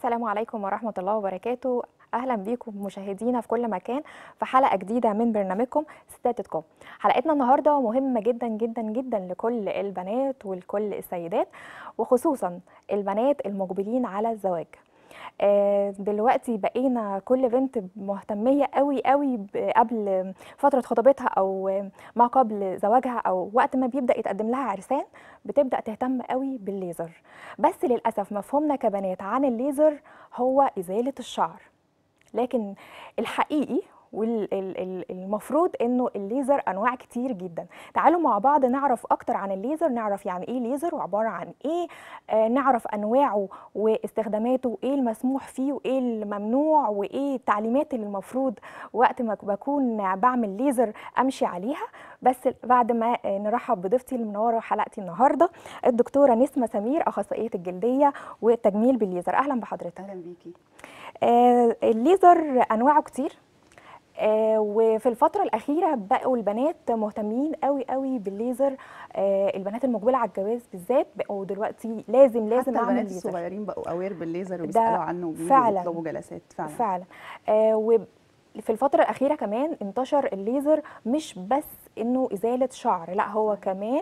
السلام عليكم ورحمة الله وبركاته أهلا بيكم مشاهدينا في كل مكان في حلقة جديدة من برنامجكم ستات كوم حلقتنا النهاردة مهمة جدا جدا جدا لكل البنات ولكل السيدات وخصوصا البنات المقبلين على الزواج آه، دلوقتي بقينا كل بنت مهتمية قوي قوي ب- قبل فترة خطوبتها أو ما قبل زواجها أو وقت ما بيبدأ يتقدم لها عرسان بتبدأ تهتم قوي بالليزر بس للأسف مفهومنا كبنات عن الليزر هو إزالة الشعر لكن الحقيقي والمفروض انه الليزر انواع كتير جدا تعالوا مع بعض نعرف اكتر عن الليزر نعرف يعني ايه ليزر وعباره عن ايه آه نعرف انواعه واستخداماته وايه المسموح فيه وايه الممنوع وايه التعليمات اللي المفروض وقت ما بكون بعمل ليزر امشي عليها بس بعد ما آه، نرحب بضيفتي المنوره حلقتي النهارده الدكتوره نسمه سمير اخصائيه الجلديه والتجميل بالليزر اهلا بحضرتك اهلا بيكي آه، الليزر انواعه كتير آه، وفي الفترة الأخيرة بقوا البنات مهتمين قوي قوي بالليزر آه، البنات المقبلة على الجواز بالذات بقوا دلوقتي لازم لازم حتى أعمل البنات ليزر الصغيرين بقوا اوير بالليزر وبيسالوا عنه وبيجوا فعلاً. يطلبوا جلسات فعلا فعلا آه، وفي الفترة الأخيرة كمان انتشر الليزر مش بس إنه إزالة شعر لا هو كمان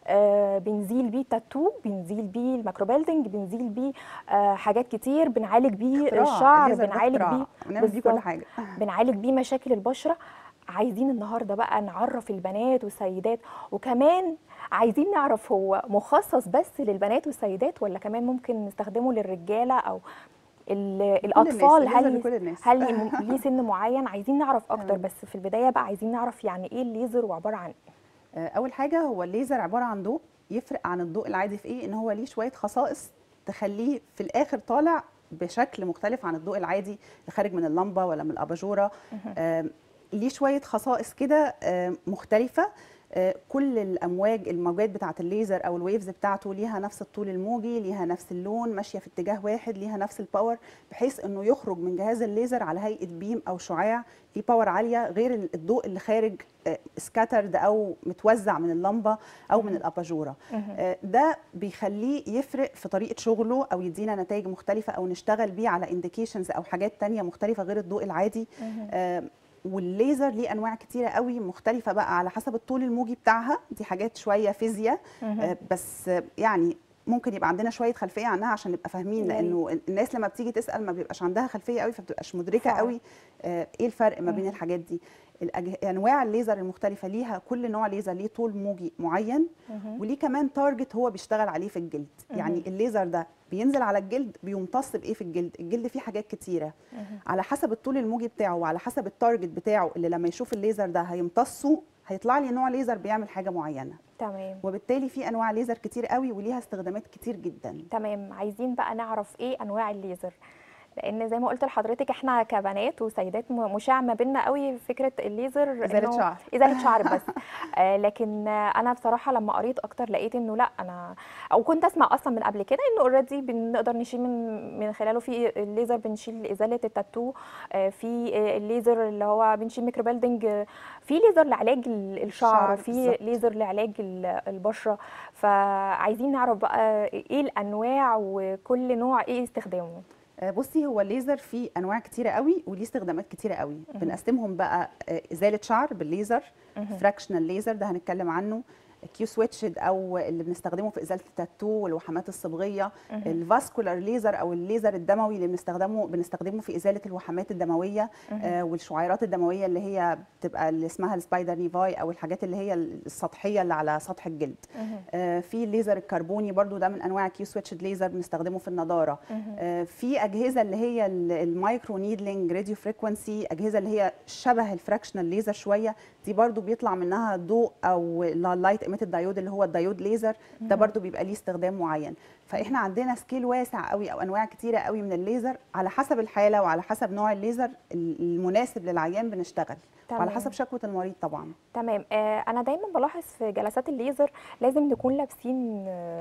آه، بنزيل بيه تاتو بنزيل بيه الماكروبيلدنج بنزيل بيه آه، حاجات كتير بنعالج بيه اختراع. الشعر الليزر ده بنعالج اختراع. بيه ونعمل بيه كل بالظبط. حاجه بنعالج بيه مشاكل البشره عايزين النهارده بقى نعرف البنات والسيدات وكمان عايزين نعرف هو مخصص بس للبنات والسيدات ولا كمان ممكن نستخدمه للرجاله او ال- الاطفال الليزر هل لكل الناس. هل م- ليه سن معين عايزين نعرف اكتر تمام. بس في البدايه بقى عايزين نعرف يعني ايه الليزر وعباره عن ايه آه، اول حاجه هو الليزر عباره عن ضوء يفرق عن الضوء العادي في ايه ان هو ليه شويه خصائص تخليه في الاخر طالع بشكل مختلف عن الضوء العادي اللي خارج من اللمبه ولا من الاباجوره آم، ليه شويه خصائص كده آم، مختلفه آه، كل الامواج الموجات بتاعه الليزر او الويفز بتاعته ليها نفس الطول الموجي ليها نفس اللون ماشيه في اتجاه واحد ليها نفس الباور بحيث انه يخرج من جهاز الليزر على هيئه بيم او شعاع ليه باور عاليه غير الضوء اللي خارج سكاترد او متوزع من اللمبه او من الاباجوره آه، ده بيخليه يفرق في طريقه شغله او يدينا نتائج مختلفه او نشتغل بيه على انديكيشنز او حاجات تانية مختلفه غير الضوء العادي آه، والليزر ليه انواع كتيره قوي مختلفه بقى على حسب الطول الموجي بتاعها دي حاجات شويه فيزياء آه، بس آه، يعني ممكن يبقى عندنا شويه خلفيه عنها عشان نبقى فاهمين يا ريت. لانه الناس لما بتيجي تسال ما بيبقاش عندها خلفيه قوي فبتبقاش مدركه فعلا. قوي آه، ايه الفرق ما بين مم. الحاجات دي الأج... انواع الليزر المختلفه ليها كل نوع ليزر ليه طول موجي معين وليه كمان تارجت هو بيشتغل عليه في الجلد يعني الليزر ده بينزل على الجلد بيمتص بايه في الجلد الجلد فيه حاجات كتيره على حسب الطول الموجي بتاعه وعلى حسب التارجت بتاعه اللي لما يشوف الليزر ده هيمتصه هيطلع لي نوع ليزر بيعمل حاجه معينه تمام وبالتالي في انواع ليزر كتير قوي وليها استخدامات كتير جدا تمام عايزين بقى نعرف ايه انواع الليزر لان زي ما قلت لحضرتك احنا كبنات وسيدات م- مشاع ما بينا قوي فكره الليزر إزالة إنه- شعر. ازاله شعر بس آه لكن آه انا بصراحه لما قريت اكتر لقيت انه لا انا او كنت اسمع اصلا من قبل كده انه اوريدي بنقدر نشيل من من خلاله في الليزر بنشيل ازاله التاتو آه في آه الليزر اللي هو بنشيل ميكروبيلدنج آه في ليزر لعلاج ال- الشعر الشعر في بالظبط. ليزر لعلاج ال- البشره فعايزين نعرف بقى ايه الانواع وكل نوع ايه استخدامه آه، بصي هو الليزر فيه انواع كتيره قوي وليه استخدامات كتيره قوي بنقسمهم بقى آه، ازاله شعر بالليزر فراكشنال ليزر ده هنتكلم عنه كيو سويتشد او اللي بنستخدمه في ازاله التاتو والوحمات الصبغيه الفاسكولار ليزر او الليزر الدموي اللي بنستخدمه بنستخدمه في ازاله الوحمات الدمويه آه والشعيرات الدمويه اللي هي بتبقى اللي اسمها السبايدر نيفاي او الحاجات اللي هي السطحيه اللي على سطح الجلد آه في الليزر الكربوني برضو ده من انواع كيو سويتشد ليزر بنستخدمه في النضاره آه في اجهزه اللي هي ال- المايكرو نيدلينج راديو فريكونسي اجهزه اللي هي شبه الفراكشنال ليزر شويه دي برضو بيطلع منها ضوء او اللايت ايميتد دايود اللي هو الدايود ليزر ده برضو بيبقى ليه استخدام معين فاحنا عندنا سكيل واسع قوي او انواع كتيره قوي من الليزر على حسب الحاله وعلى حسب نوع الليزر المناسب للعيان بنشتغل تمام. وعلى حسب شكوى المريض طبعا تمام آه انا دايما بلاحظ في جلسات الليزر لازم نكون لابسين آه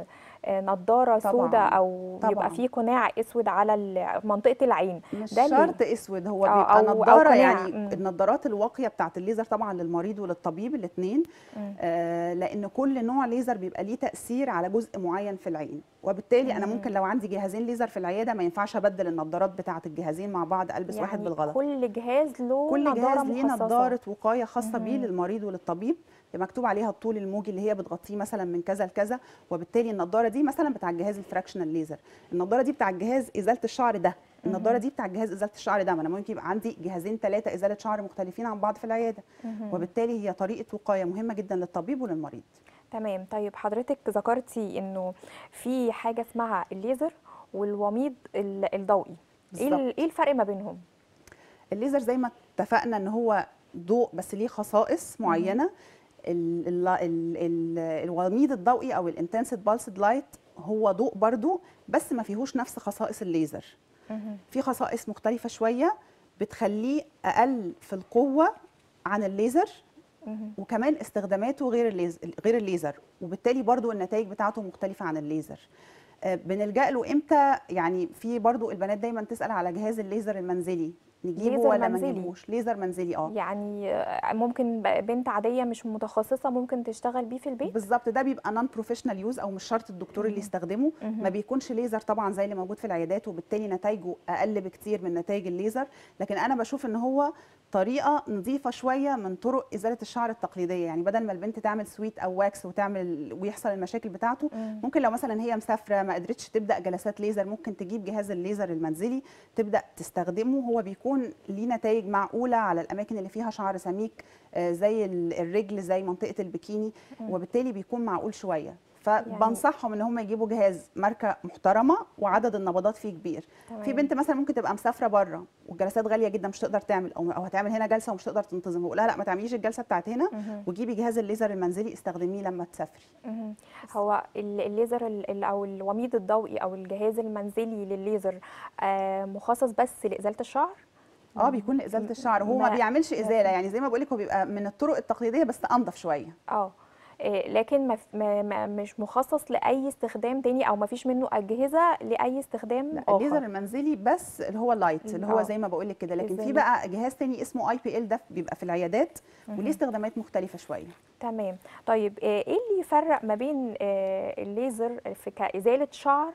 آه، نضاره طبعاً، سوداء او طبعاً. بيبقى فيه قناع اسود على ال- منطقه العين مش ده ليه؟ شرط اسود هو آه، بيبقى أو- أو نضاره قناع. يعني مم. النضارات الواقيه بتاعت الليزر طبعا للمريض وللطبيب الاثنين مم. آه لان كل نوع ليزر بيبقى ليه تاثير على جزء معين في العين وبالتالي انا مم. ممكن لو عندي جهازين ليزر في العياده ما ينفعش ابدل النضارات بتاعت الجهازين مع بعض البس يعني واحد بالغلط كل جهاز له كل نضاره جهاز ليه مخصصه نضاره وقايه خاصه بيه مهم. للمريض وللطبيب مكتوب عليها الطول الموجي اللي هي بتغطيه مثلا من كذا لكذا وبالتالي النضاره دي مثلا بتاع الجهاز الفراكشنال ليزر النضاره دي بتاع الجهاز ازاله الشعر ده النضاره دي بتاع الجهاز ازاله الشعر ده ما انا ممكن يبقى عندي جهازين ثلاثه ازاله شعر مختلفين عن بعض في العياده مهم. وبالتالي هي طريقه وقايه مهمه جدا للطبيب وللمريض تمام طيب حضرتك ذكرتي انه في حاجه اسمها الليزر والوميض ال- الضوئي ايه بالظبط. ال- ايه الفرق ما بينهم الليزر زي ما اتفقنا ان هو ضوء بس ليه خصائص معينه ال- ال- ال- ال- الوميض الضوئي او الانتنسيف بالسد لايت هو ضوء برضو بس ما فيهوش نفس خصائص الليزر مهم. في خصائص مختلفه شويه بتخليه اقل في القوه عن الليزر مهم. وكمان استخداماته غير الليزر غير الليزر وبالتالي برضو النتائج بتاعته مختلفه عن الليزر آه، بنلجا له امتى يعني في برضو البنات دايما تسال على جهاز الليزر المنزلي نجيبه ليزر ولا ما منزلي. نجيبوش ليزر منزلي اه يعني آه، ممكن ب- بنت عاديه مش متخصصه ممكن تشتغل بيه في البيت بالظبط ده بيبقى نون بروفيشنال يوز او مش شرط الدكتور اللي مهم. يستخدمه مهم. ما بيكونش ليزر طبعا زي اللي موجود في العيادات وبالتالي نتائجه اقل بكتير من نتائج الليزر لكن انا بشوف ان هو طريقه نظيفه شويه من طرق ازاله الشعر التقليديه يعني بدل ما البنت تعمل سويت او واكس وتعمل ويحصل المشاكل بتاعته مم. ممكن لو مثلا هي مسافره ما قدرتش تبدا جلسات ليزر ممكن تجيب جهاز الليزر المنزلي تبدا تستخدمه هو بيكون ليه نتائج معقوله على الاماكن اللي فيها شعر سميك آه، زي ال- الرجل زي منطقه البكيني مم. وبالتالي بيكون معقول شويه فبنصحهم ان هم يجيبوا جهاز ماركه محترمه وعدد النبضات فيه كبير تمام. في بنت مثلا ممكن تبقى مسافره بره والجلسات غاليه جدا مش تقدر تعمل او او هتعمل هنا جلسه ومش تقدر تنتظم بقول لها لا ما تعمليش الجلسه بتاعت هنا مهم. وجيبي جهاز الليزر المنزلي استخدميه لما تسافري مهم. هو ال- الليزر ال- ال- او الوميض الضوئي او الجهاز المنزلي للليزر آه، مخصص بس لازاله الشعر اه بيكون لازاله الشعر هو ما- ما بيعملش ازاله يعني زي ما بقول لك هو بيبقى من الطرق التقليديه بس انضف شويه اه إيه، لكن ما ف- ما ما مش مخصص لاي استخدام تاني او ما فيش منه اجهزه لاي استخدام لا اخر الليزر المنزلي بس اللي هو اللايت اللي هو آه. زي ما بقول لك كده لكن في إزالة. بقى جهاز تاني اسمه اي بي ال ده بيبقى في العيادات وليه استخدامات مختلفه شويه تمام طيب آه، ايه اللي يفرق ما بين آه، الليزر في كازاله شعر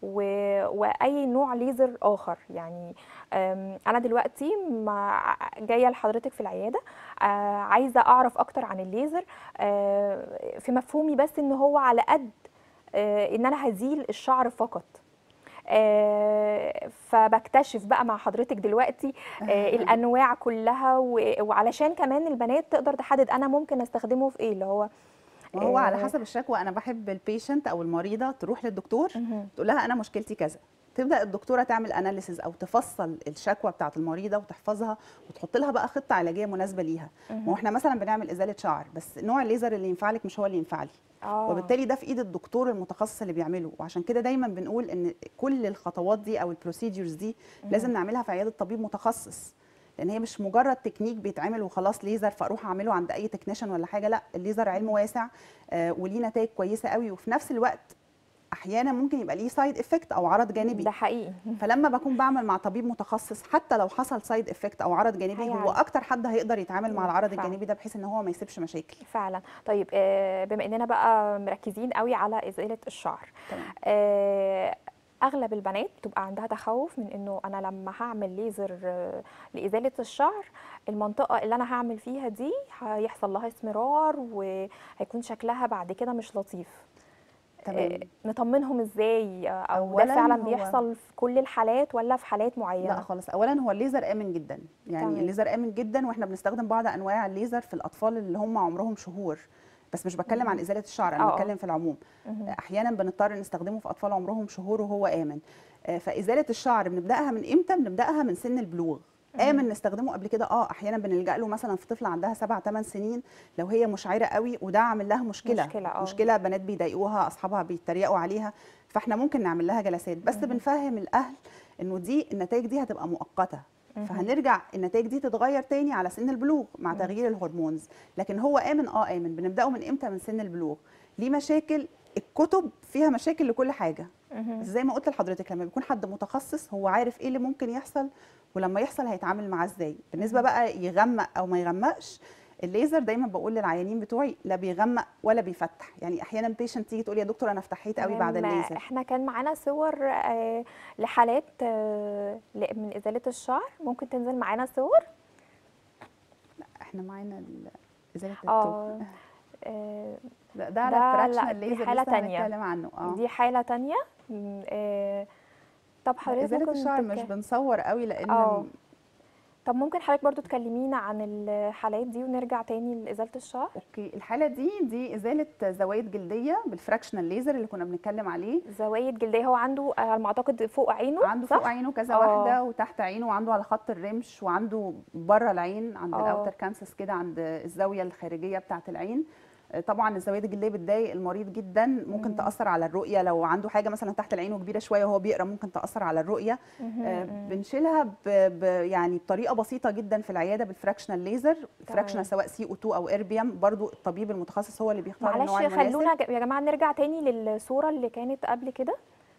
و- واي نوع ليزر اخر يعني آم، انا دلوقتي مع جايه لحضرتك في العياده آه، عايزه اعرف اكتر عن الليزر آه، في مفهومي بس ان هو على قد آه، ان انا هزيل الشعر فقط آه، فبكتشف بقى مع حضرتك دلوقتي آه، الانواع كلها و- وعلشان كمان البنات تقدر تحدد انا ممكن استخدمه في ايه اللي هو وهو على آه، حسب الشكوى انا بحب البيشنت او المريضه تروح للدكتور مهم. تقول لها انا مشكلتي كذا تبدا الدكتوره تعمل اناليسز او تفصل الشكوى بتاعه المريضه وتحفظها وتحط لها بقى خطه علاجيه مناسبه ليها ما هو احنا مثلا بنعمل ازاله شعر بس نوع الليزر اللي ينفع لك مش هو اللي ينفع لي اه وبالتالي ده في ايد الدكتور المتخصص اللي بيعمله وعشان كده دايما بنقول ان كل الخطوات دي او البروسيدجرز دي لازم نعملها في عياده طبيب متخصص لان هي مش مجرد تكنيك بيتعمل وخلاص ليزر فاروح اعمله عند اي تكنيشن ولا حاجه لا الليزر علم واسع آه وليه نتائج كويسه قوي وفي نفس الوقت احيانا ممكن يبقى ليه سايد افكت او عرض جانبي ده حقيقي فلما بكون بعمل مع طبيب متخصص حتى لو حصل سايد افكت او عرض جانبي هو هيعالج. اكتر حد هيقدر يتعامل مع العرض فعلا. الجانبي ده بحيث ان هو ما يسيبش مشاكل فعلا طيب آه، بما اننا بقى مركزين قوي على ازاله الشعر تمام آه، اغلب البنات بتبقى عندها تخوف من انه انا لما هعمل ليزر آه، لازاله الشعر المنطقه اللي انا هعمل فيها دي هيحصل لها اسمرار وهيكون شكلها بعد كده مش لطيف تمام آه، نطمنهم ازاي آه، او ده أولاً فعلا هو- بيحصل في كل الحالات ولا في حالات لا معينه خالص اولا هو الليزر امن جدا يعني تمام. الليزر امن جدا واحنا بنستخدم بعض انواع الليزر في الاطفال اللي هم عمرهم شهور بس مش بتكلم عن ازاله الشعر آه، انا آه. بتكلم في العموم مهم. احيانا بنضطر نستخدمه في اطفال عمرهم شهور وهو امن آه، فازاله الشعر بنبداها من امتى بنبداها من سن البلوغ امن نستخدمه قبل كده اه احيانا بنلجا له مثلا في طفله عندها سبع ثمان سنين لو هي مشعره قوي وده عامل لها مشكله مشكلة، آه. مشكله بنات بيضايقوها اصحابها بيتريقوا عليها فاحنا ممكن نعمل لها جلسات بس بنفهم الاهل انه دي النتائج دي هتبقى مؤقته فهنرجع النتائج دي تتغير تاني على سن البلوغ مع تغيير الهرمونز لكن هو امن اه امن بنبداه من امتى من سن البلوغ ليه مشاكل الكتب فيها مشاكل لكل حاجه مهم. زي ما قلت لحضرتك لما بيكون حد متخصص هو عارف ايه اللي ممكن يحصل ولما يحصل هيتعامل معاه ازاي بالنسبه بقى يغمق او ما يغمقش الليزر دايما بقول للعيانين بتوعي لا بيغمق ولا بيفتح يعني احيانا بيشنت تيجي تقول يا دكتور انا افتحيت قوي بعد تمام. الليزر احنا كان معانا صور آه، لحالات آه، ل- من ازاله الشعر ممكن تنزل معانا صور احنا معانا ال- ازاله اه التوب آه، ده, ده ده على لا، فراكشنال دي ليزر حالة لسه تانية. هنتكلم عنه اه دي حاله تانية م، آه، طب حضرتك ازاله ممكن الشعر مش تتك- بنصور قوي لان اه. طب ممكن حضرتك برضو تكلمينا عن الحالات دي ونرجع تاني لازاله الشعر اوكي الحاله دي دي ازاله زوايد جلديه بالفراكشنال ليزر اللي كنا بنتكلم عليه زوايد جلديه هو عنده آه، على ما اعتقد فوق عينه عنده صح؟ فوق عينه كذا اه. واحده وتحت عينه وعنده على خط الرمش وعنده بره العين عند اه. الاوتر كانسس كده عند الزاويه الخارجيه بتاعه العين آه، طبعا الزوايد الجلديه بتضايق المريض جدا ممكن مم. تاثر على الرؤيه لو عنده حاجه مثلا تحت العين وكبيره شويه وهو بيقرا ممكن تاثر على الرؤيه مهم، آه، مم. بنشيلها ب... ب... يعني بطريقه بسيطه جدا في العياده بالفراكشنال ليزر الفراكشنال سواء سي او 2 او اربيوم برضو الطبيب المتخصص هو اللي بيختار النوع معلش المناسب خلونا ج- يا جماعه نرجع تاني للصوره اللي كانت قبل كده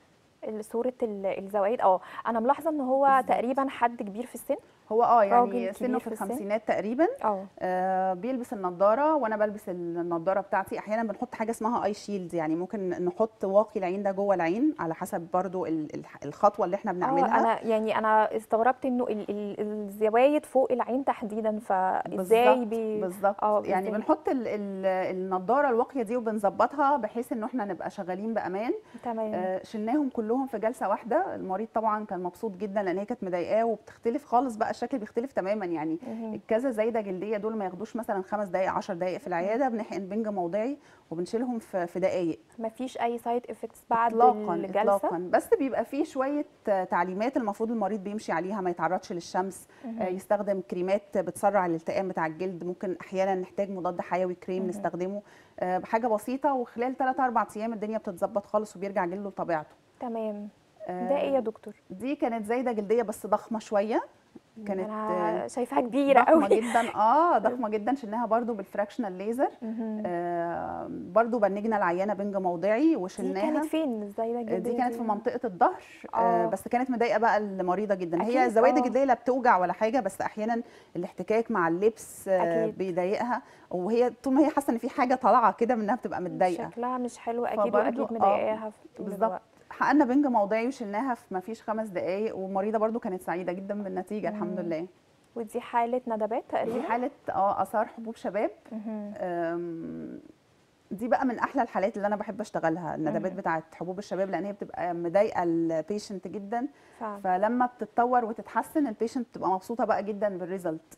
صورة ال- الزوايد اه انا ملاحظه ان هو بالظبط. تقريبا حد كبير في السن هو اه راجل يعني كبير سنه في في السن. الخمسينات تقريبا اه آه بيلبس النضاره وانا بلبس النضاره بتاعتي احيانا بنحط حاجه اسمها اي شيلد يعني ممكن نحط واقي العين ده جوه العين على حسب برضو ال- ال- الخطوه اللي احنا اه بنعملها انا يعني انا استغربت انه ال- ال- الزوايد فوق العين تحديدا فازاي بالظبط بي بالظبط اه يعني إزاي؟ بنحط ال- ال- النضاره الواقيه دي وبنظبطها بحيث ان احنا نبقى شغالين بامان تمام آه، شلناهم كلهم في جلسه واحده المريض طبعا كان مبسوط جدا لان هي كانت مضايقاه وبتختلف خالص بقى الشكل بيختلف تماما يعني مهم. الكذا زايده جلديه دول ما ياخدوش مثلا خمس دقائق 10 دقائق في العياده بنحقن بنج موضعي وبنشيلهم في في دقائق مفيش اي سايد افكتس بعد اطلاقا الجلسه اطلاقا بس بيبقى فيه شويه آه، تعليمات المفروض المريض بيمشي عليها ما يتعرضش للشمس آه، يستخدم كريمات بتسرع الالتئام بتاع الجلد ممكن احيانا نحتاج مضاد حيوي كريم مهم. نستخدمه آه، بحاجه بسيطه وخلال 3 4 ايام الدنيا بتتظبط خالص وبيرجع جلده لطبيعته تمام آه، ده ايه يا دكتور دي كانت زايده جلديه بس ضخمه شويه كانت انا شايفاها كبيره ضخمه قوي جدا اه ضخمه جدا شلناها برضو بالفراكشنال ليزر مهم. آه برضو بنجنا العيانه بنج موضعي دي وشلناها كانت فين ازاي ده آه، الجلدية دي كانت في منطقه الظهر آه. آه بس كانت مضايقه بقى المريضه جدا أكيد، هي الزوايد آه. الجلديه لا بتوجع ولا حاجه بس احيانا الاحتكاك مع اللبس آه أكيد. بيضايقها وهي طول ما هي حاسه ان في حاجه طالعه كده منها بتبقى متضايقه شكلها مش حلو اكيد فبرضو- واكيد آه، مضايقاها في طول بالظبط الوقت. حققنا بنج موضعي وشلناها في ما فيش خمس دقائق والمريضه برضو كانت سعيده جدا بالنتيجه الحمد مم. لله ودي حاله ندبات دي تقريبا حاله اه اثار حبوب شباب مهم. أم، دي بقى من احلى الحالات اللي انا بحب اشتغلها الندبات مم. بتاعه حبوب الشباب لان هي بتبقى مضايقه البيشنت جدا فعلا فلما بتتطور وتتحسن البيشنت بتبقى مبسوطه بقى جدا بالريزلت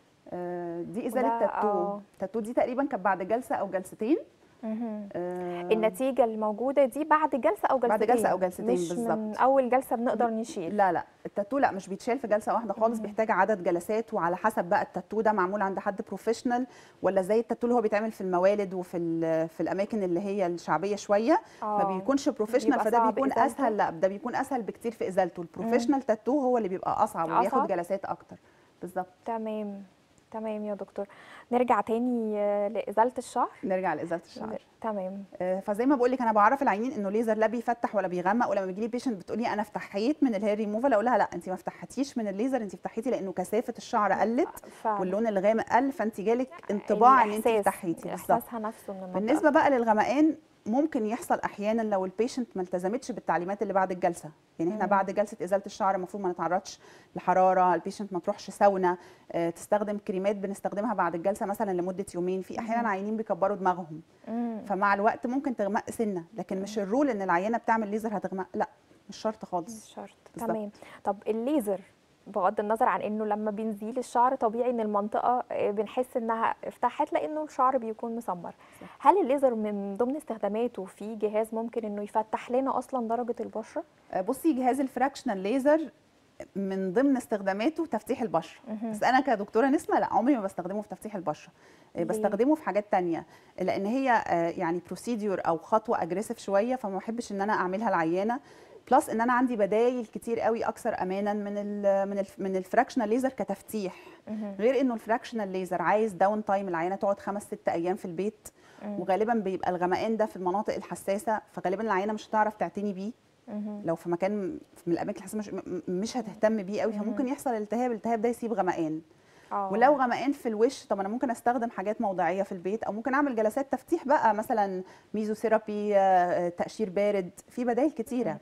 آه، دي ازاله وده- تاتو آه. تاتو دي تقريبا كانت بعد جلسه او جلستين مهم. آه، النتيجه الموجوده دي بعد جلسه او جلستين بعد جلسة أو جلستين مش من بالظبط. اول جلسه بنقدر نشيل لا لا التاتو لا مش بيتشال في جلسه واحده خالص بيحتاج عدد جلسات وعلى حسب بقى التاتو ده معمول عند حد بروفيشنال ولا زي التاتو اللي هو بيتعمل في الموالد وفي ال- في الاماكن اللي هي الشعبيه شويه ما آه. بيكونش بروفيشنال بيبقى فده صعب بيكون إزالته؟ اسهل لا ده بيكون اسهل بكتير في ازالته البروفيشنال تاتو هو اللي بيبقى اصعب أصعب؟ وبياخد جلسات اكتر بالظبط تمام تمام يا دكتور نرجع تاني آه، لازاله الشعر نرجع لازاله الشعر تمام آه، فزي ما بقول لك انا بعرف العيانين انه ليزر لا بيفتح ولا بيغمق ولما بيجي لي بيشنت بتقول لي انا فتحيت من الهير ريموفال اقول لها لا انت ما فتحتيش من الليزر انت فتحيتي لانه كثافه الشعر قلت فعلا واللون الغامق قل فانت جالك انطباع ان انت الإحساس- فتحيتي بالظبط احساسها نفسه من المنطقة. بالنسبه بقى للغمقان ممكن يحصل احيانا لو البيشنت ما التزمتش بالتعليمات اللي بعد الجلسه يعني احنا مم. بعد جلسه ازاله الشعر المفروض ما نتعرضش لحراره البيشنت ما تروحش ساونا آه، تستخدم كريمات بنستخدمها بعد الجلسه مثلا لمده يومين في احيانا مم. عيانين بيكبروا دماغهم مم. فمع الوقت ممكن تغمق سنه لكن مش الرول ان العيانه بتعمل ليزر هتغمق لا مش شرط خالص مش شرط بالظبط. تمام طب الليزر بغض النظر عن انه لما بنزيل الشعر طبيعي ان المنطقه آه، بنحس انها افتحت لانه الشعر بيكون مسمر صح. هل الليزر من ضمن استخداماته في جهاز ممكن انه يفتح لنا اصلا درجه البشره آه، بصي جهاز الفراكشنال ليزر من ضمن استخداماته تفتيح البشره مهم. بس انا كدكتوره نسمه لا عمري ما بستخدمه في تفتيح البشره آه، ليه؟ بستخدمه في حاجات تانية لان هي آه، يعني بروسيديور او خطوه اجريسيف شويه فما بحبش ان انا اعملها العيانه بلس ان انا عندي بدايل كتير قوي اكثر امانا من ال من ال من الفراكشنال ليزر كتفتيح مهم. غير انه الفراكشنال ليزر عايز داون تايم العيانه تقعد خمس ست ايام في البيت مم. وغالبا بيبقى الغمقان ده في المناطق الحساسه فغالبا العينه مش هتعرف تعتني بيه مهم. لو في مكان من الاماكن الحساسه مش م- مش هتهتم بيه قوي فممكن يحصل التهاب الالتهاب ده يسيب غمقان اه ولو غمقان في الوش طب انا ممكن استخدم حاجات موضعيه في البيت او ممكن اعمل جلسات تفتيح بقى مثلا ميزوثيرابي آه، تقشير بارد في بدائل كتيره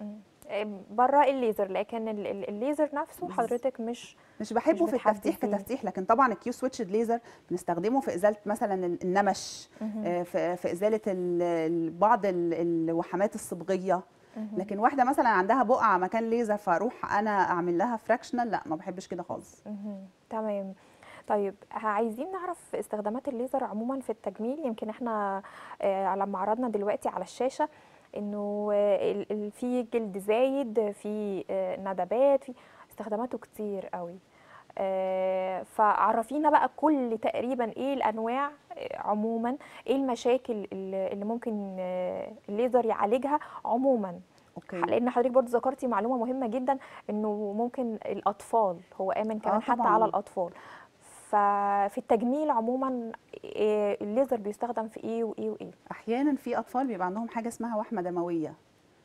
بره الليزر لكن ال- ال- الليزر نفسه بز- حضرتك مش مش بحبه مش في بتحبي التفتيح فيه. كتفتيح لكن طبعا الكيو سويتشد ليزر بنستخدمه في ازاله مثلا ال- النمش آه، في في ازاله ال- ال- بعض ال- الوحمات الصبغيه لكن واحده مثلا عندها بقعه مكان ليزر فاروح انا اعمل لها فراكشنال لا ما بحبش كده خالص مهم. تمام طيب عايزين نعرف استخدامات الليزر عموما في التجميل يمكن احنا آه، لما عرضنا دلوقتي على الشاشة انه آه، ال- ال- في جلد زايد في آه، ندبات في استخداماته كتير قوي آه، فعرفينا بقى كل تقريبا ايه الانواع آه، عموما ايه المشاكل اللي اللي ممكن آه، الليزر يعالجها عموما اوكي لان حضرتك برضو ذكرتي معلومه مهمه جدا انه ممكن الاطفال هو امن كمان آه حتى طبعاً. على الاطفال ففي التجميل عموما إيه الليزر بيستخدم في ايه وايه وايه احيانا في اطفال بيبقى عندهم حاجه اسمها وحمه دمويه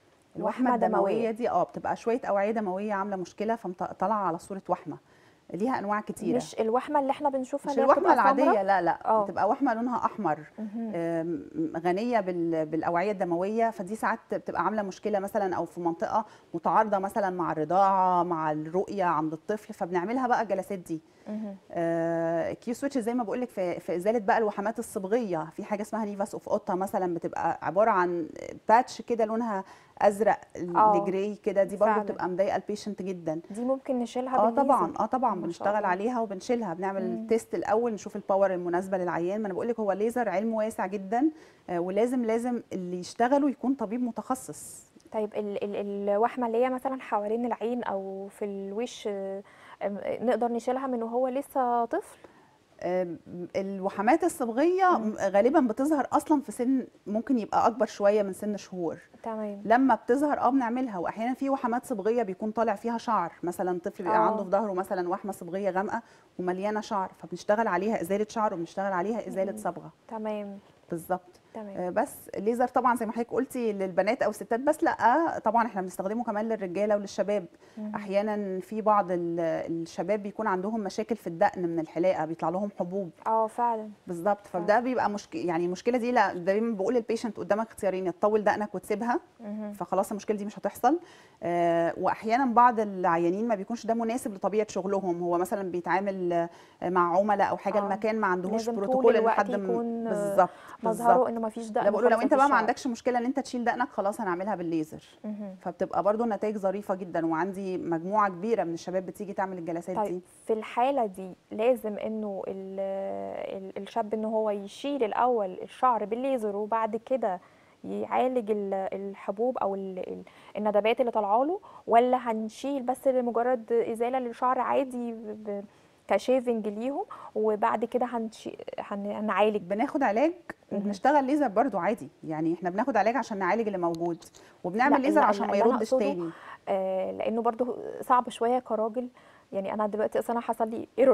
وحمة الوحمه دموية. الدمويه دي اه بتبقى شويه اوعيه دمويه عامله مشكله فطالعه على صوره وحمه ليها انواع كتيره مش الوحمه اللي احنا بنشوفها مش اللي هي الوحمه بتبقى العاديه سمراء؟ لا لا آه. بتبقى وحمه لونها احمر مهم. آم، غنيه بال- بالاوعيه الدمويه فدي ساعات بتبقى عامله مشكله مثلا او في منطقه متعارضه مثلا مع الرضاعه مع الرؤيه عند الطفل فبنعملها بقى الجلسات دي مهم. آه، كيو سويتش زي ما بقول لك في في ازاله بقى الوحمات الصبغيه في حاجه اسمها نيفاس اوف اوتا مثلا بتبقى عباره عن باتش كده لونها ازرق آه، لجراي كده دي برضه فعلا. بتبقى مضايقه البيشنت جدا دي ممكن نشيلها اه بالليزر طبعا اه طبعا ما شاء بنشتغل الله. عليها وبنشيلها بنعمل مم. تيست الاول نشوف الباور المناسبه للعيان ما انا بقول لك هو الليزر علم واسع جدا آه ولازم لازم اللي يشتغله يكون طبيب متخصص طيب ال ال الوحمه اللي هي مثلا حوالين العين او في الوش آه، آم، نقدر نشيلها من وهو لسه طفل آم، الوحمات الصبغيه مم. غالبا بتظهر اصلا في سن ممكن يبقى اكبر شويه من سن شهور تمام لما بتظهر اه بنعملها واحيانا في وحمات صبغيه بيكون طالع فيها شعر مثلا طفل بيبقى آه. عنده في ظهره مثلا وحمه صبغيه غامقه ومليانه شعر فبنشتغل عليها ازاله شعر وبنشتغل عليها ازاله مم. صبغه تمام بالظبط تمام آه، بس الليزر طبعا زي ما حضرتك قلتي للبنات او الستات بس لا طبعا احنا بنستخدمه كمان للرجاله وللشباب مم. احيانا في بعض ال- الشباب بيكون عندهم مشاكل في الدقن من الحلاقه بيطلع لهم حبوب اه فعلا بالظبط فده بيبقى مشكله يعني المشكله دي لا دايما بقول للبيشنت قدامك اختيارين يا تطول دقنك وتسيبها مهم. فخلاص المشكله دي مش هتحصل آه واحيانا بعض العيانين ما بيكونش ده مناسب لطبيعه شغلهم هو مثلا بيتعامل آه، مع عملاء او حاجه آه. المكان ما عندهوش لازم طول بروتوكول الوقت لحد م- يكون، آه، بالظبط بالظبط مظهره انه ما فيش دقن لا بقول له لو خالص انت مفيش بقى ما شعر. عندكش مشكله ان انت تشيل دقنك خلاص هنعملها بالليزر مهم. فبتبقى برضو النتائج ظريفه جدا وعندي مجموعه كبيره من الشباب بتيجي تعمل الجلسات طيب دي في الحالة دي لازم انه ال- ال- الشاب ان هو يشيل الاول الشعر بالليزر وبعد كده يعالج ال- الحبوب او ال- ال- الندبات اللي طالعه له ولا هنشيل بس لمجرد ازالة للشعر عادي ب- ب- كشيفنج ليهم وبعد كده هنشي هن- هنعالج بناخد علاج مهم. وبنشتغل ليزر برضو عادي يعني احنا بناخد علاج عشان نعالج اللي موجود لا، وبنعمل ليزر لا، عشان لا، ما اللي أنا يردش أقصده تاني آه لانه برضو صعب شويه كراجل يعني انا دلوقتي اصلا حصل لي ايرور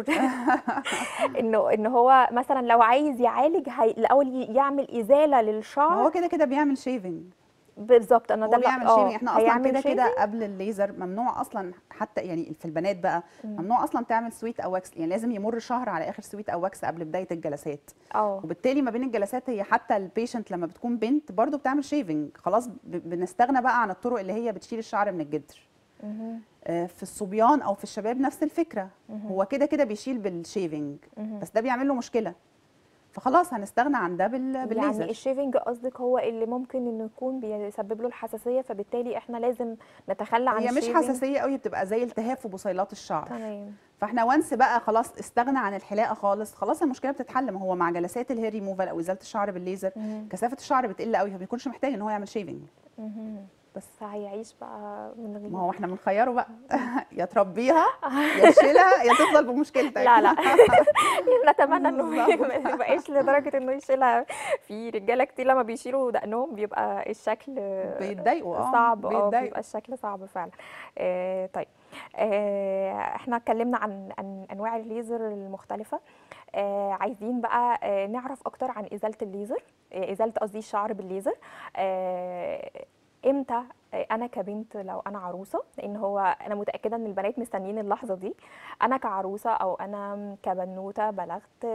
انه ان هو مثلا لو عايز يعالج هي الاول ي- يعمل ازاله ما هو للشعر كده كده بيعمل شيفنج بالظبط انا ده هو اللي- بيعمل آه، شيفنج احنا اصلا هيعمل كده كده shaving. قبل الليزر ممنوع اصلا حتى يعني في البنات بقى مم. ممنوع اصلا تعمل سويت او واكس يعني لازم يمر شهر على اخر سويت او واكس قبل بدايه الجلسات اه وبالتالي ما بين الجلسات هي حتى البيشنت لما بتكون بنت برضو بتعمل شيفنج خلاص ب- بنستغنى بقى عن الطرق اللي هي بتشيل الشعر من الجدر مهم. آه، في الصبيان او في الشباب نفس الفكره مهم. هو كده كده بيشيل بالشيفنج مهم. بس ده بيعمل له مشكله فخلاص هنستغنى عن ده بال- يعني بالليزر الشيفنج قصدك هو اللي ممكن انه يكون بيسبب له الحساسيه فبالتالي احنا لازم نتخلى عن هي مش الشيفنج. حساسيه قوي بتبقى زي التهاب في بصيلات الشعر تمام فاحنا وانس بقى خلاص استغنى عن الحلاقه خالص خلاص المشكله بتتحل ما هو مع جلسات الهير ريموفال او ازاله الشعر بالليزر مهم. كثافه الشعر بتقل قوي فما بيكونش محتاج ان هو يعمل شيفنج مهم. بس هيعيش بقى من غير ما هو احنا بنخيره بقى يا تربيها يا تشيلها يا تفضل بمشكلتك لا لا نتمنى انه بالظبط. ما يبقاش لدرجه انه يشيلها في رجاله كتير لما بيشيلوا دقنهم بيبقى الشكل بيتضايقوا اه صعب اه بيتضايقوا بيبقى الشكل صعب فعلا آه طيب آه احنا اتكلمنا عن, عن انواع الليزر المختلفه آه عايزين بقى آه نعرف اكتر عن ازاله الليزر آه ازاله قصدي الشعر بالليزر آه امتى آه، انا كبنت لو انا عروسه لان هو انا متاكده ان البنات مستنيين اللحظه دي انا كعروسه او انا كبنوته بلغت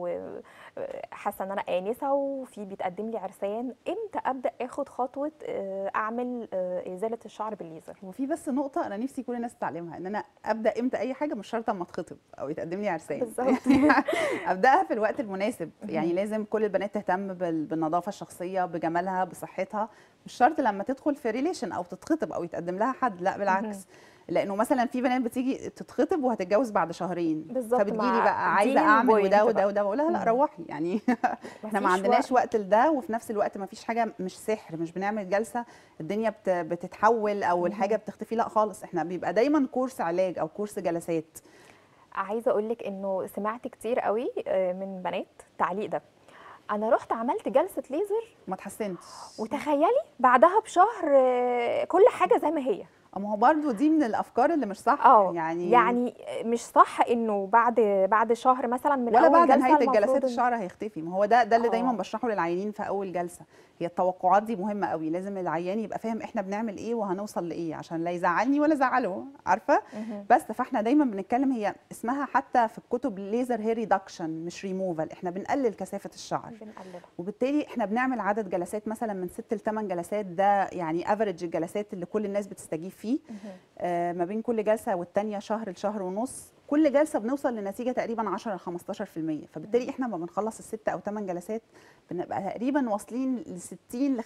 وحاسه ان انا انسه وفي بيتقدم لي عرسان امتى ابدا اخد خطوه آه، اعمل آه، ازاله الشعر بالليزر وفي بس نقطة أنا نفسي كل الناس تتعلمها إن أنا أبدأ إمتى أي حاجة مش شرط أما أتخطب أو يتقدم لي عرسان بالظبط. أبدأها في الوقت المناسب يعني لازم كل البنات تهتم بال- بالنظافة الشخصية بجمالها بصحتها مش شرط لما تدخل في ريليشن أو تتخطب أو يتقدم لها حد لا بالعكس لأنه مثلا في بنات بتيجي تتخطب وهتتجوز بعد شهرين بالظبط، فبتجيلي مع- بقى دي عايزة أعمل البوينت وده بقى. وده وده بقول لها لا مم. روحي يعني احنا ما مفيش عندناش وقت. وقت لده وفي نفس الوقت ما فيش حاجه مش سحر مش بنعمل جلسه الدنيا بت بتتحول او الحاجه بتختفي لا خالص احنا بيبقى دايما كورس علاج او كورس جلسات عايزه اقول لك انه سمعت كتير قوي آه، من بنات التعليق ده انا رحت عملت جلسه ليزر ما اتحسنتش وتخيلي بعدها بشهر آه، كل حاجه زي ما هي اما هو برضه دي من الافكار اللي مش صح اه يعني يعني مش صح انه بعد بعد شهر مثلا من ولا اول بعد جلسه نهايه المفروض الجلسات إن- الشعر هيختفي ما هو ده ده اللي آه. دايما بشرحه للعيانين في اول جلسه هي التوقعات دي مهمه قوي لازم العيان يبقى فاهم احنا بنعمل ايه وهنوصل لايه عشان لا يزعلني ولا زعله عارفه مهم. بس فاحنا دايما بنتكلم هي اسمها حتى في الكتب ليزر هير ريدكشن مش ريموفال احنا بنقلل كثافه الشعر بنقللها وبالتالي احنا بنعمل عدد جلسات مثلا من 6 ل 8 جلسات ده يعني افريج الجلسات اللي كل الناس بتستجيب فيه مهم. آه ما بين كل جلسه والتانيه شهر لشهر ونص كل جلسه بنوصل لنتيجه تقريبا 10 ل 15% فبالتالي احنا لما بنخلص الست او 8 جلسات بنبقى تقريبا واصلين ل 60 ل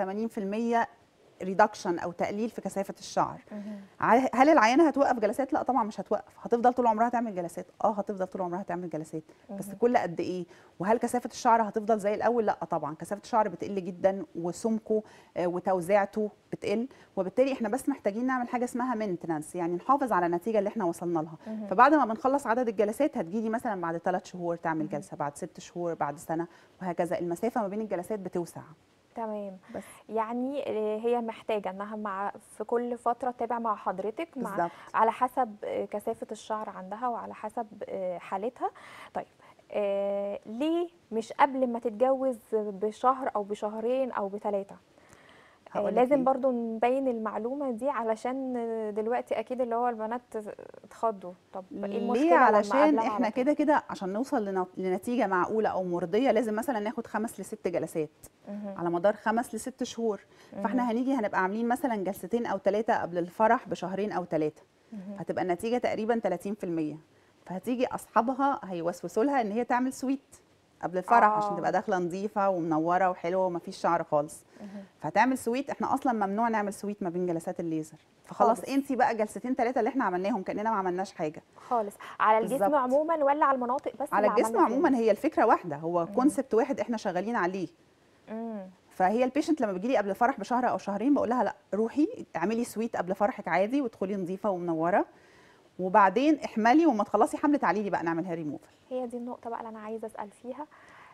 85% ريدكشن او تقليل في كثافه الشعر مهم. ع- هل العيانه هتوقف جلسات لا طبعا مش هتوقف هتفضل طول عمرها تعمل جلسات اه هتفضل طول عمرها تعمل جلسات بس مهم. كل قد ايه وهل كثافه الشعر هتفضل زي الاول لا طبعا كثافه الشعر بتقل جدا وسمكه آه، وتوزيعته بتقل وبالتالي احنا بس محتاجين نعمل حاجه اسمها مينتنانس يعني نحافظ على النتيجه اللي احنا وصلنا لها مهم. فبعد ما بنخلص عدد الجلسات هتجيلي مثلا بعد ثلاث شهور تعمل جلسه بعد ست شهور بعد سنه وهكذا المسافه ما بين الجلسات بتوسع تمام بس يعني آه، هي محتاجه انها مع في كل فتره تتابع مع حضرتك مع بالظبط على حسب آه، كثافه الشعر عندها وعلى حسب آه، حالتها طيب آه ليه مش قبل ما تتجوز بشهر او بشهرين او بثلاثه آه هقولك لازم ليه. برضو نبين المعلومه دي علشان آه، دلوقتي اكيد اللي هو البنات اتخضوا طب ايه المشكله ليه لما علشان قبلها على احنا طول؟ كده كده عشان نوصل لن- لنتيجه معقوله او مرضيه لازم مثلا ناخد خمس لست جلسات مهم. على مدار خمس لست شهور فاحنا هنيجي هنبقى عاملين مثلا جلستين او ثلاثه قبل الفرح بشهرين او ثلاثه مهم. هتبقى النتيجه تقريبا 30% فهتيجي اصحابها هيوسوسوا لها ان هي تعمل سويت قبل الفرح آه. عشان تبقى داخله نظيفه ومنوره وحلوه ومفيش شعر خالص مهم. فهتعمل سويت احنا اصلا ممنوع نعمل سويت ما بين جلسات الليزر فخلاص خالص. انسي بقى جلستين ثلاثه اللي احنا عملناهم كاننا ما عملناش حاجه خالص على الجسم بالظبط. عموما ولا على المناطق بس على اللي الجسم عملنا فيها؟ عموما هي الفكره واحده هو كونسبت واحد احنا شغالين عليه مم. فهي البيشنت لما بتجيلي قبل الفرح بشهر او شهرين بقول لها لا روحي اعملي سويت قبل فرحك عادي وادخلي نظيفه ومنوره وبعدين احملي وما تخلصي حمل تعالي لي بقى نعملها ريموفل هي دي النقطة بقى اللي أنا عايزة أسأل فيها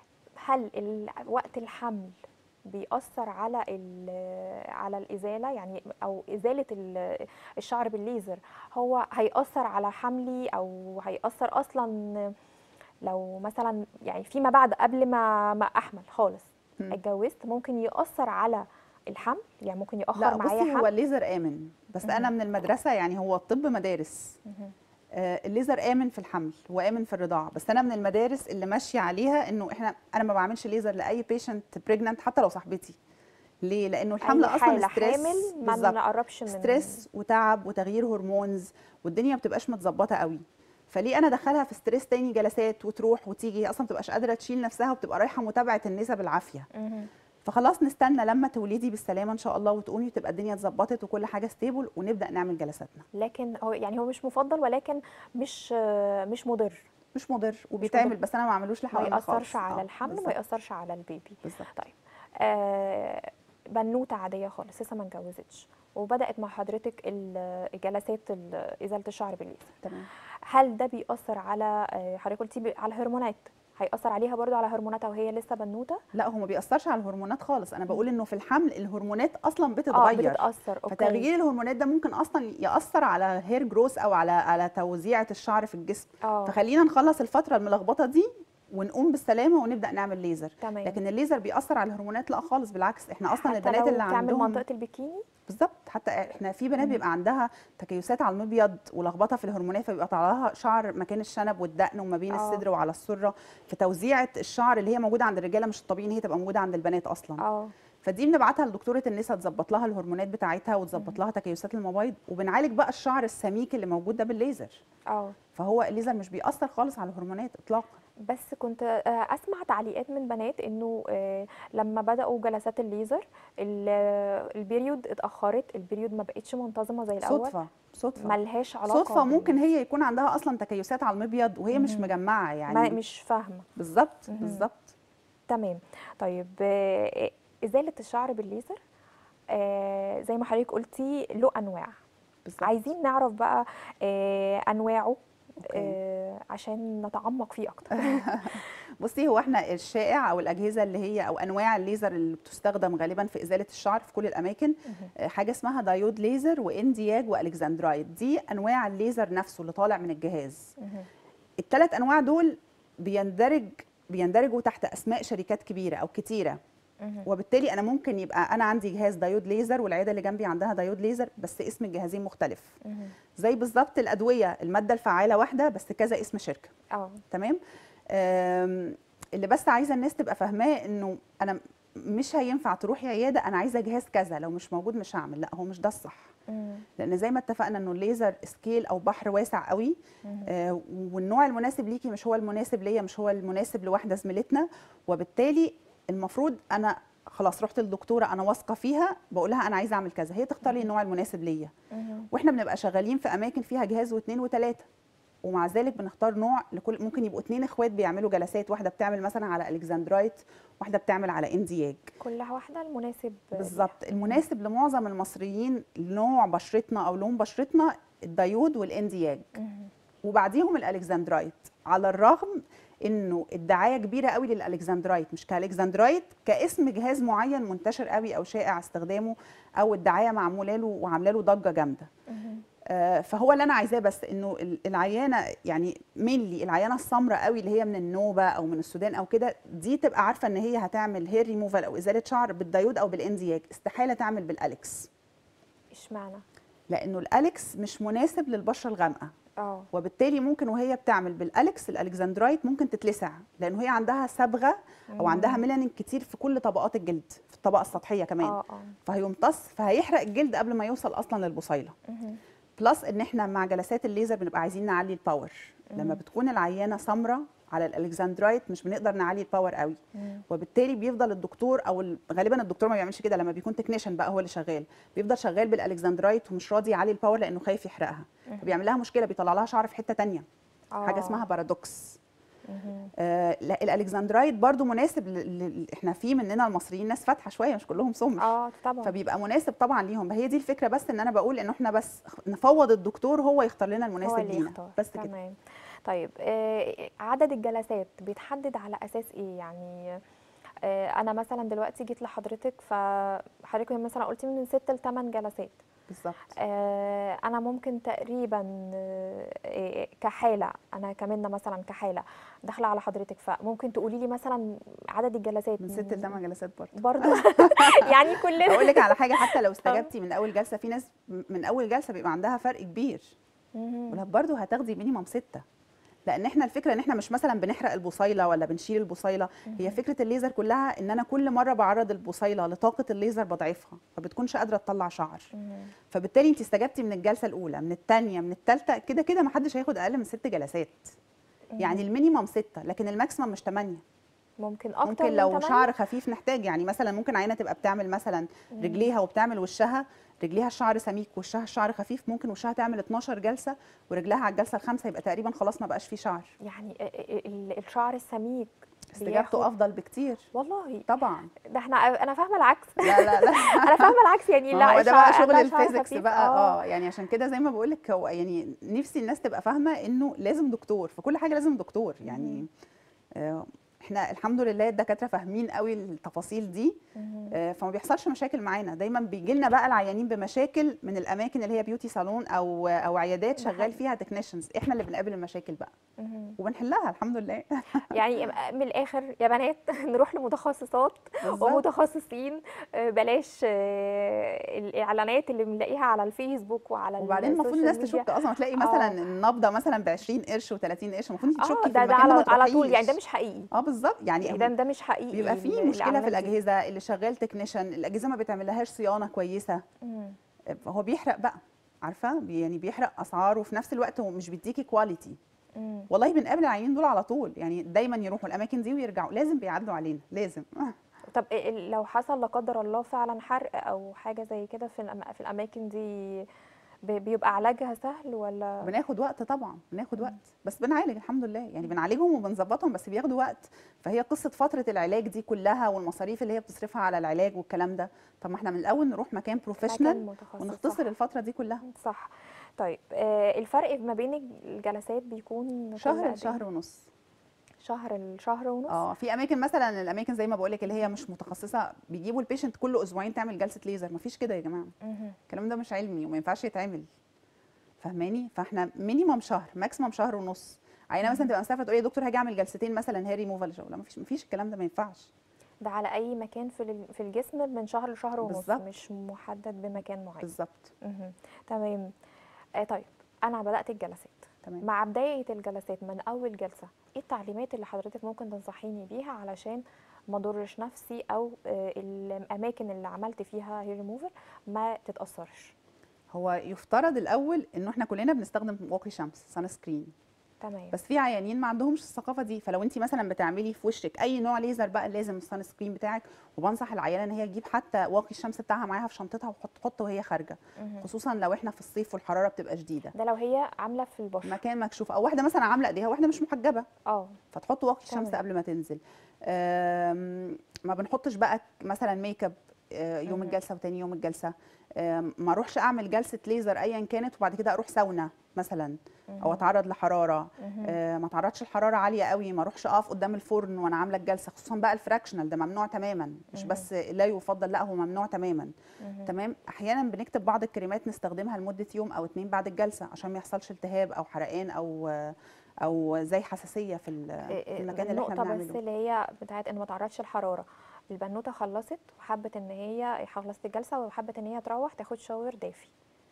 هل ال- وقت الحمل بيأثر على ال- على الإزالة يعني أو إزالة ال- الشعر بالليزر هو هيأثر على حملي أو هيأثر أصلا لو مثلا يعني فيما بعد قبل ما ما أحمل خالص مم. اتجوزت ممكن يأثر على الحمل يعني ممكن يأخر لا معايا بصي هو حمل الليزر امن بس انا من المدرسه يعني هو الطب مدارس مهم. آه، الليزر امن في الحمل وامن في الرضاعه بس انا من المدارس اللي ماشيه عليها انه احنا انا ما بعملش ليزر لاي بيشنت بريجننت حتى لو صاحبتي ليه لانه الحمل أي اصلا حالة ستريس حامل ما بالظبط. نقربش من ستريس وتعب وتغيير هرمونز والدنيا ما بتبقاش متظبطه قوي فليه انا ادخلها في ستريس تاني جلسات وتروح وتيجي هي اصلا ما بتبقاش قادره تشيل نفسها وبتبقى رايحه متابعه النساء بالعافيه مهم. فخلاص نستنى لما تولدي بالسلامه ان شاء الله وتقومي وتبقى الدنيا اتظبطت وكل حاجه ستيبل ونبدا نعمل جلساتنا لكن هو يعني هو مش مفضل ولكن مش مش مضر مش مضر وبيتعمل مضر. بس انا ما بعملوش ما لحوالي يأثرش على الحمل وما بالظبط يأثرش على البيبي بالظبط طيب آه بنوتة عادية خالص لسه ما اتجوزتش وبدات مع حضرتك ال- جلسات ال- ازاله الشعر بالليزر تمام هل ده بيأثر على آه، حضرتك قلتي بي- على الهرمونات هيأثر عليها برضو على هرموناتها وهي لسه بنوته لا هو ما بيأثرش على الهرمونات خالص انا بقول انه في الحمل الهرمونات اصلا اه بتتغير بتتأثر اوكي فتغيير الهرمونات ده ممكن اصلا ياثر على هير جروث او على على توزيعه الشعر في الجسم اه فخلينا نخلص الفتره الملخبطه دي ونقوم بالسلامه ونبدا نعمل ليزر تمام لكن الليزر بيأثر على الهرمونات لا خالص بالعكس احنا اصلا حتى البنات لو اللي تعمل عندهم منطقه البيكيني بالظبط حتى احنا في بنات مم. بيبقى عندها تكيسات على المبيض ولخبطه في الهرمونات فبيبقى طالع لها شعر مكان الشنب والدقن وما بين آه. الصدر وعلى السره فتوزيعه الشعر اللي هي موجوده عند الرجاله مش الطبيعي ان هي تبقى موجوده عند البنات اصلا اه فدي بنبعتها لدكتوره النساء تظبط لها الهرمونات بتاعتها وتظبط لها تكيسات المبايض وبنعالج بقى الشعر السميك اللي موجود ده بالليزر اه فهو الليزر مش بيأثر خالص على الهرمونات اطلاقا بس كنت آه، اسمع تعليقات من بنات انه آه، لما بداوا جلسات الليزر ال- آه، البيريود اتاخرت البيريود ما بقتش منتظمه زي الاول صدفه صدفه ملهاش علاقه صدفه بال- ممكن هي يكون عندها اصلا تكيسات على المبيض وهي مش مهم. مجمعه ما يعني مش فاهمه بالظبط مهم. بالظبط تمام طيب آه، ازاله الشعر بالليزر آه، زي ما حضرتك قلتي له انواع بالظبط عايزين نعرف بقى آه، انواعه أوكي. آه، عشان نتعمق فيه اكتر بصي هو احنا الشائع او الاجهزه اللي هي او انواع الليزر اللي بتستخدم غالبا في ازاله الشعر في كل الاماكن آه، حاجه اسمها دايود ليزر واندياج والكسندرايد دي انواع الليزر نفسه اللي طالع من الجهاز مهم. الثلاث انواع دول بيندرج بيندرجوا تحت اسماء شركات كبيره او كتيره مهم. وبالتالي انا ممكن يبقى انا عندي جهاز دايود ليزر والعياده اللي جنبي عندها دايود ليزر بس اسم الجهازين مختلف مهم. زي بالظبط الادويه الماده الفعاله واحده بس كذا اسم شركه اه تمام آم، اللي بس عايزه الناس تبقى فاهماه انه انا مش هينفع تروحي عياده انا عايزه جهاز كذا لو مش موجود مش هعمل لا هو مش ده الصح مم. لان زي ما اتفقنا انه الليزر سكيل او بحر واسع قوي مهم. آه، والنوع المناسب ليكي مش هو المناسب ليا مش هو المناسب لواحده زميلتنا وبالتالي المفروض انا خلاص رحت للدكتوره انا واثقه فيها بقول لها انا عايزه اعمل كذا هي تختار لي النوع المناسب ليا مهم. واحنا بنبقى شغالين في اماكن فيها جهاز واثنين وثلاثه ومع ذلك بنختار نوع لكل ممكن يبقوا اثنين اخوات بيعملوا جلسات واحده بتعمل مثلا على الكسندرايت واحده بتعمل على اندياج كل واحده المناسب بالظبط المناسب لمعظم المصريين نوع بشرتنا او لون بشرتنا الدايود والاندياج مهم. وبعديهم الالكسندرايت على الرغم انه الدعايه كبيره قوي للالكسندرايت مش كالكسندرايت كاسم جهاز معين منتشر قوي او شائع استخدامه او الدعايه معموله له وعامله له ضجه جامده مهم. آه، فهو اللي انا عايزاه بس انه ال- العيانه يعني مينلي العيانه السمراء قوي اللي هي من النوبه او من السودان او كده دي تبقى عارفه ان هي هتعمل هير ريموفال او ازاله شعر بالدايود او بالاندياج استحاله تعمل بالاليكس اشمعنى لانه الاليكس مش مناسب للبشره الغامقه اه وبالتالي ممكن وهي بتعمل بالاليكس الالكسندرايت ممكن تتلسع لان هي عندها صبغه او عندها ميلانين كتير في كل طبقات الجلد في الطبقه السطحيه كمان اه اه فهيمتص فهيحرق الجلد قبل ما يوصل اصلا للبصيله مهم. بلس ان احنا مع جلسات الليزر بنبقى عايزين نعلي الباور لما مم. بتكون العيانه سمراء على الالكسندرايت مش بنقدر نعلي الباور قوي مم. وبالتالي بيفضل الدكتور او ال- غالبا الدكتور ما بيعملش كده لما بيكون تكنيشن بقى هو اللي شغال بيفضل شغال بالالكسندرايت ومش راضي يعلي الباور لانه خايف يحرقها فبيعمل لها مشكله بيطلع لها شعر في حته تانية حاجه آه. اسمها بارادوكس مهم. آه لا، الالكسندرايت برضو مناسب ل... ل... احنا في مننا المصريين ناس فاتحه شويه مش كلهم سمر اه طبعا فبيبقى مناسب طبعا ليهم هي دي الفكره بس ان انا بقول ان احنا بس نفوض الدكتور هو يختار لنا هو المناسب اللي لينا يختار بس كده تمام طيب آه عدد الجلسات بيتحدد على اساس ايه يعني آه انا مثلا دلوقتي جيت لحضرتك فحضرتك مثلا قلتي من 6 ل 8 جلسات بالظبط آه انا ممكن تقريبا آه، آه، كحاله انا كمان مثلا كحاله داخله على حضرتك فممكن تقولي لي مثلا عدد الجلسات من ست لثمان جلسات برضه برضو يعني كلنا اقول لك على حاجه حتى لو استجبتي من اول جلسه في ناس من اول جلسه بيبقى عندها فرق كبير مهم. ولا برضه هتاخدي مينيمم ستة لان احنا الفكره ان احنا مش مثلا بنحرق البصيله ولا بنشيل البصيله هي فكره الليزر كلها ان انا كل مره بعرض البصيله لطاقه الليزر بضعفها فبتكونش قادره تطلع شعر مهم. فبالتالي انت استجبتي من الجلسه الاولى من الثانيه من الثالثه كده كده ما حدش هياخد اقل من ست جلسات يعني المينيمم ستة لكن الماكسيمم مش 8 ممكن اكتر ممكن من لو تمانية؟ شعر خفيف نحتاج يعني مثلا ممكن عينه تبقى بتعمل مثلا رجليها وبتعمل وشها رجليها الشعر سميك وشها الشعر خفيف ممكن وشها تعمل 12 جلسه ورجلها على الجلسه الخامسه يبقى تقريبا خلاص ما بقاش فيه شعر يعني ال- ال- الشعر السميك استجابته بياخد- افضل بكتير والله طبعا ده احنا انا فاهمه العكس لا لا لا انا فاهمه العكس يعني ما لا هو ده بقى شعر- شغل ده شعر الفيزيكس خفيف. بقى اه يعني عشان كده زي ما بقول لك هو يعني نفسي الناس تبقى فاهمه انه لازم دكتور في كل حاجه لازم دكتور يعني آه احنا الحمد لله الدكاتره فاهمين قوي التفاصيل دي مهم. آه فما بيحصلش مشاكل معانا دايما بيجي لنا بقى العيانين بمشاكل من الاماكن اللي هي بيوتي صالون او او عيادات ده شغال حقيقي. فيها تكنيشنز احنا اللي بنقابل المشاكل بقى مهم. وبنحلها الحمد لله يعني من الاخر يا بنات نروح لمتخصصات بالظبط. ومتخصصين آه، بلاش آه، الاعلانات اللي بنلاقيها على الفيسبوك وعلى وبعدين المفروض السوشيال الناس ميديا. تشك اصلا تلاقي آه. مثلا النبضه مثلا ب 20 قرش و30 قرش المفروض انت اه تشكي في ده ده المكان على ما على طول يعني ده تروحيش. مش حقيقي اه بالظبط يعني يعني ده ده مش حقيقي بيبقى في ال- مشكله في الإعلانات دي. الاجهزه اللي شغال تكنيشن الاجهزه ما بتعملهاش صيانه كويسه مم. فهو بيحرق بقى عارفه بي- يعني بيحرق اسعار وفي نفس الوقت هو مش بيديكي كواليتي مم. والله بنقابل العيانين دول على طول يعني دايما يروحوا الاماكن دي ويرجعوا لازم بيعدوا علينا لازم طب ال- لو حصل لا قدر الله فعلا حرق او حاجه زي كده في الأم- في الاماكن دي بي- بيبقى علاجها سهل ولا بناخد وقت طبعا بناخد وقت بس بنعالج الحمد لله يعني بنعالجهم وبنظبطهم بس بياخدوا وقت فهي قصه فتره العلاج دي كلها والمصاريف اللي هي بتصرفها على العلاج والكلام ده طب ما احنا من الاول نروح مكان مكان بروفيشنال متخصص ونختصر صح. الفتره دي كلها صح طيب آه الفرق ما بين الجلسات بيكون كل شهر قد إيه؟ لشهر ونص شهر الشهر ونص اه في اماكن مثلا الاماكن زي ما بقول لك اللي هي مش متخصصه بيجيبوا البيشنت كل اسبوعين تعمل جلسه ليزر مفيش كده يا جماعه مهم. الكلام ده مش علمي وما ينفعش يتعمل فاهماني فاحنا مينيمم شهر ماكسيمم شهر ونص عينه مثلا تبقى مسافه تقول يا دكتور هاجي اعمل جلستين مثلا هير ريموفال لا مفيش مفيش الكلام ده ما ينفعش ده على اي مكان في ال- في الجسم من شهر لشهر ونص بالظبط. مش محدد بمكان معين بالظبط مهم. تمام آه طيب انا بدات الجلسات تمام مع بدايه الجلسات من اول جلسه ايه التعليمات اللي حضرتك ممكن تنصحيني بيها علشان ما اضرش نفسي او آه، الاماكن اللي عملت فيها هير ريموفر ما تتاثرش هو يفترض الاول انه احنا كلنا بنستخدم واقي شمس سان سكرين تمام بس في عيانين ما عندهمش الثقافه دي فلو انت مثلا بتعملي في وشك اي نوع ليزر بقى لازم السان سكرين بتاعك وبنصح العيانه ان هي تجيب حتى واقي الشمس بتاعها معاها في شنطتها وتحط تحطه وهي خارجه مهم. خصوصا لو احنا في الصيف والحراره بتبقى شديده ده لو هي عامله في البشره مكان مكشوف او واحده مثلا عامله ايديها واحده مش محجبه اه فتحط واقي الشمس تمام. قبل ما تنزل آم، ما بنحطش بقى مثلا ميك اب آه، يوم مهم. الجلسه وتاني يوم الجلسه آم، ما اروحش اعمل جلسه ليزر ايا كانت وبعد كده اروح ساونا مثلا او مهم. اتعرض لحراره مهم. آه، ما اتعرضش لحراره عاليه قوي ما اروحش اقف قدام الفرن وانا عامله الجلسه خصوصا بقى الفراكشنال ده ممنوع تماما مش مهم. بس لا يفضل لا هو ممنوع تماما مهم. تمام احيانا بنكتب بعض الكريمات نستخدمها لمده يوم او اتنين بعد الجلسه عشان ما يحصلش التهاب او حرقان او او زي حساسيه في ال- إيه في إيه المكان اللي احنا النقطة بس بنعمله اللي هي بتاعت ان ما تعرضش الحرارة البنوتة خلصت وحبت ان هي خلصت الجلسة وحبت ان هي تروح تاخد شاور دافي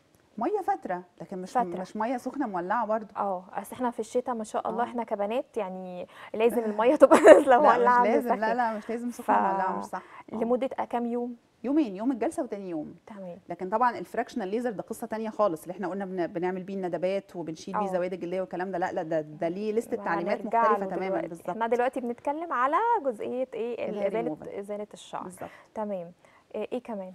ميه فتره لكن مش فترة. مش ميه سخنه مولعه برضو اه اصل احنا في الشتاء ما شاء الله آه. احنا كبنات يعني لازم المية تبقى نازلة لا مولعة مش لازم لا بسخن. لا مش لازم سخنه ف- مولعه مش صح آه. لمدة كام يوم يومين يوم الجلسه وتاني يوم تمام لكن طبعا الفراكشنال ليزر ده قصه تانية خالص اللي احنا قلنا بن- بنعمل بيه الندبات وبنشيل بيه آه. زوائد الجلديه والكلام ده لا لا ده ده ليه لسته ما تعليمات هنرجع مختلفه له تماما دلوقتي. بالظبط احنا دلوقتي بنتكلم على جزئية ايه الهير ازالة ريموفال. ازالة الشعر بالظبط تمام ايه إيه كمان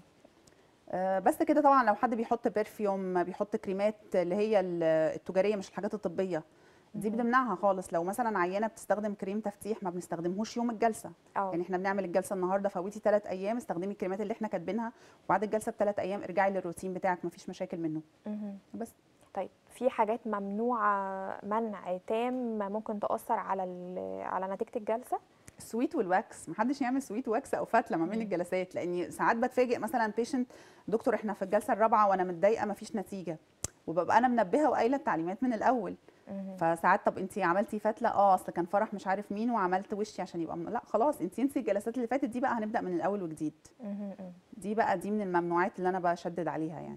آه، بس كده طبعا لو حد بيحط برفيوم بيحط كريمات اللي هي ال- التجاريه مش الحاجات الطبيه دي مهم. بنمنعها خالص لو مثلا عيانه بتستخدم كريم تفتيح ما بنستخدمهوش يوم الجلسه اه يعني احنا بنعمل الجلسه النهارده فوتي ثلاث ايام استخدمي الكريمات اللي احنا كاتبينها وبعد الجلسه بثلاث ايام ارجعي للروتين بتاعك مفيش مشاكل منه مهم. بس طيب في حاجات ممنوعة منع تام ممكن تأثر على ال- على نتيجة الجلسة السويت والواكس محدش يعمل سويت واكس او فتله ما بين مم. الجلسات لاني ساعات بتفاجئ مثلا بيشنت دكتور احنا في الجلسه الرابعه وانا متضايقه مفيش نتيجه وببقى انا منبهه وقايله التعليمات من الاول مهم. فساعات طب انت عملتي فتله اه اصل كان فرح مش عارف مين وعملت وشي عشان يبقى م- لا خلاص انت انسي الجلسات اللي فاتت دي بقى هنبدا من الاول وجديد مهم. مهم. دي بقى دي من الممنوعات اللي انا بشدد عليها يعني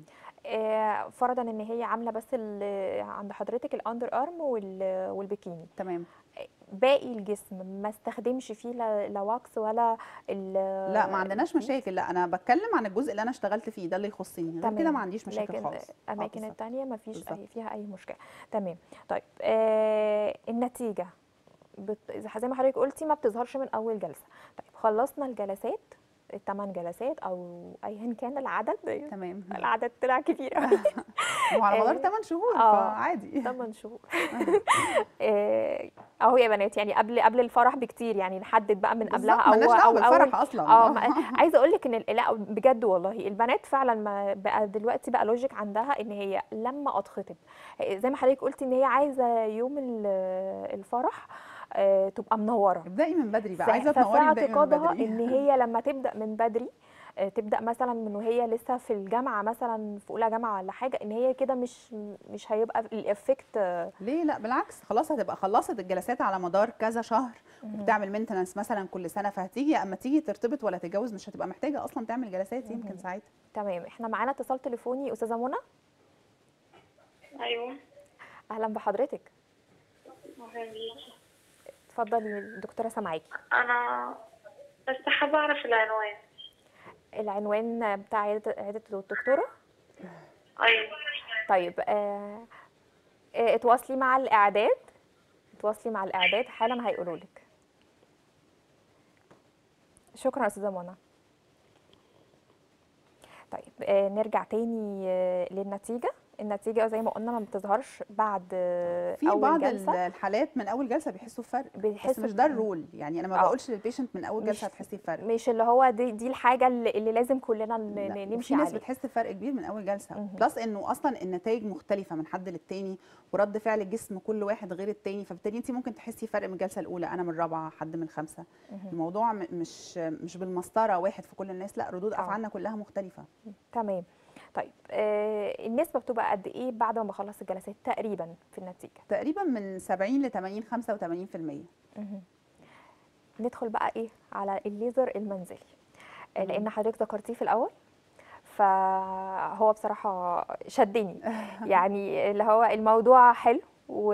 آه، فرضا ان هي عامله بس ال- عند حضرتك الاندر ارم وال- والبيكيني تمام باقي الجسم ما استخدمش فيه لا لا واكس ولا ال- لا ما عندناش البيكيني؟ مشاكل لا انا بتكلم عن الجزء اللي انا اشتغلت فيه ده اللي يخصني غير كده تمام. ما عنديش مشاكل لكن خالص آه، الاماكن بالظبط. التانية ما فيش بالظبط. أي فيها اي مشكله تمام طيب آه النتيجه بت... زي ما حضرتك قلتي ما بتظهرش من اول جلسه طيب خلصنا الجلسات الثمان جلسات او ايا كان العدد تمام العدد طلع كبير قوي هو على مدار آه، 8 شهور آه. فعادي 8 شهور آه، اهو يا بنات يعني قبل قبل الفرح بكتير يعني نحدد بقى من قبلها بالظبط، او ملناش دعوه او اول بالفرح اصلا اه ما- عايزه اقول لك ان ال- لا بجد والله البنات فعلا ما بقى دلوقتي بقى لوجيك عندها ان هي لما اتخطب زي ما حضرتك قلتي ان هي عايزه يوم ال- الفرح آه، تبقى منوره ابدأي من بدري بقى ف- عايزه تنوري ففي ابدأي من اعتقادها بدري ان هي لما تبدا من بدري آه، تبدا مثلا من وهي لسه في الجامعه مثلا في اولى جامعه ولا حاجه ان هي كده مش مش هيبقى الافكت آه، ليه لا بالعكس خلاص هتبقى خلصت الجلسات على مدار كذا شهر وبتعمل مينتنانس مثلا كل سنه فهتيجي اما تيجي ترتبط ولا تتجوز مش هتبقى محتاجه اصلا تعمل جلسات يمكن ساعتها تمام احنا معانا اتصال تليفوني استاذه منى ايوه اهلا بحضرتك أهلاً بيكي. اتفضلي الدكتوره سامعاكي انا بس حابه اعرف العنوان العنوان بتاع عياده عيادة الدكتوره ايوه طيب آه آه، اتواصلي مع الاعداد اتواصلي مع الاعداد حالا هيقولوا لك شكرا استاذه منى طيب آه نرجع تاني آه للنتيجه النتيجه زي ما قلنا ما بتظهرش بعد آه في اول بعض جلسه الحالات من اول جلسه بيحسوا بفرق بس بيحسوا مش ده الرول يعني انا ما آه. بقولش للبيشنت من اول مش- جلسه هتحسي بفرق مش اللي هو دي, دي الحاجه اللي, اللي لازم كلنا ن- لا، ن- وفي نمشي ناس عليها بتحس بفرق كبير من اول جلسه مهم. بلس انه اصلا النتائج مختلفه من حد للتاني ورد فعل الجسم كل واحد غير التاني فبالتالي انت ممكن تحسي فرق من الجلسه الاولى انا من الرابعه حد من الخامسه مهم. الموضوع م- مش مش بالمسطره واحد في كل الناس لا ردود آه. افعالنا كلها مختلفه تمام طيب آه النسبه بتبقى قد ايه بعد ما بخلص الجلسات تقريبا في النتيجه تقريبا من 70 ل 80 85% مهم. ندخل بقى ايه على الليزر المنزلي آه، مم. لان حضرتك ذكرتيه في الاول فهو بصراحه شدني يعني اللي هو الموضوع حلو و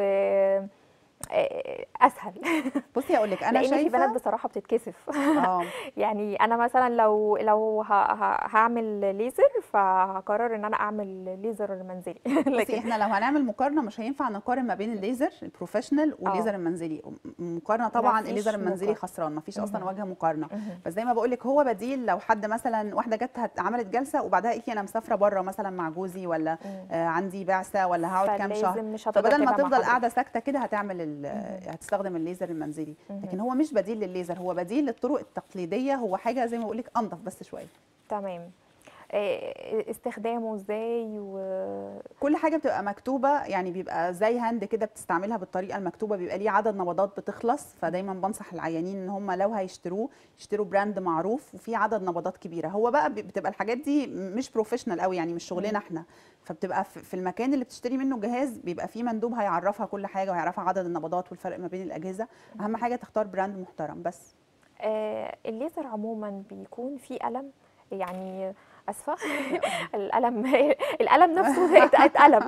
آه، اسهل بصي اقول لك انا لان في بنات شايفه بصراحه بتتكسف اه يعني انا مثلا لو لو ه- ه- هعمل ليزر فهقرر ان انا اعمل ليزر منزلي بصي لكن احنا لو هنعمل مقارنه مش هينفع نقارن ما بين الليزر البروفيشنال والليزر المنزلي م- مقارنه طبعا مفيش الليزر المنزلي مقارنة. خسران مفيش اصلا مهم. وجه مقارنه مهم. بس زي ما بقول لك هو بديل لو حد مثلا واحده جت هت- عملت جلسه وبعدها قالت لي انا مسافره بره مثلا مع جوزي ولا مم. آه عندي بعثه ولا هقعد كام شهر فلازم مش هتقدر فبدل ما تبقى مع تفضل حضرتك. قاعده ساكته كده هتعمل ال- مهم. هتستخدم الليزر المنزلي مهم. لكن هو مش بديل للليزر هو بديل للطرق التقليديه هو حاجه زي ما بقول لك انضف بس شويه تمام آه، استخدامه ازاي و كل حاجه بتبقى مكتوبه يعني بيبقى زي هاند كده بتستعملها بالطريقه المكتوبه بيبقى ليه عدد نبضات بتخلص فدايما بنصح العيانين ان هم لو هيشتروه يشتروا براند معروف وفي عدد نبضات كبيره هو بقى بي- بتبقى الحاجات دي مش بروفيشنال قوي يعني مش شغلنا احنا فبتبقى في في المكان اللي بتشتري منه جهاز بيبقى فيه مندوب هيعرفها كل حاجه وهيعرفها عدد النبضات والفرق ما بين الاجهزه اهم حاجه تختار براند محترم بس آه، الليزر عموما بيكون فيه ألم يعني اسفه الالم الالم نفسه اتألم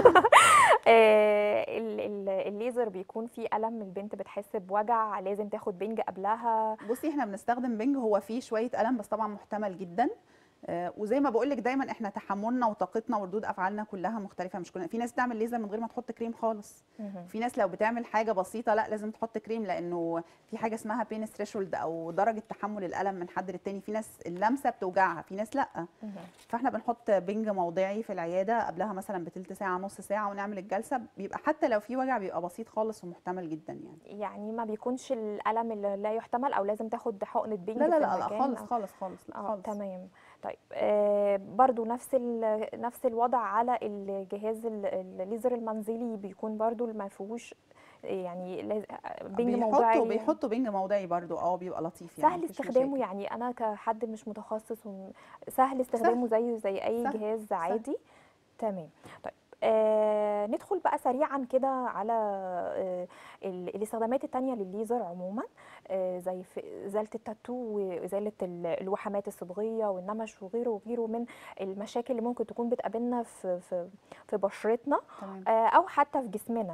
آه، ال- ال- الليزر بيكون فيه الم البنت بتحس بوجع لازم تاخد بنج قبلها بصي احنا بنستخدم بنج هو فيه شويه الم بس طبعا محتمل جدا آه، وزي ما بقول لك دايما احنا تحملنا وطاقتنا وردود افعالنا كلها مختلفه مش كلنا في ناس بتعمل ليزر من غير ما تحط كريم خالص في ناس لو بتعمل حاجه بسيطه لا لازم تحط كريم لانه في حاجه اسمها بين ثريشولد او درجه تحمل الالم من حد للتاني في ناس اللمسه بتوجعها في ناس لا فاحنا بنحط بنج موضعي في العياده قبلها مثلا بتلت ساعه نص ساعه ونعمل الجلسه بيبقى حتى لو في وجع بيبقى بسيط خالص ومحتمل جدا يعني يعني ما بيكونش الالم اللي لا يحتمل او لازم تاخد حقنه بنج لا لا في لا, لا المكان خالص أو- خالص خالص لا اه خالص تمام طيب آه برضو نفس ال- نفس الوضع على الجهاز ال- الليزر المنزلي بيكون برضو ما فيهوش يعني لاز- بنج بيحطوا موضعي بيحطوا بنج موضعي برضو اه بيبقى لطيف يعني سهل مفيش استخدامه مشاكل. يعني انا كحد مش متخصص وم- سهل استخدامه زيه زي اي سهل. جهاز عادي تمام طيب آه ندخل بقى سريعا كده على آه ال- الاستخدامات التانية للليزر عموما آه زي في ازاله التاتو وازاله ال- الوحمات الصبغيه والنمش وغيره وغيره من المشاكل اللي ممكن تكون بتقابلنا في في في بشرتنا تمام آه، او حتى في جسمنا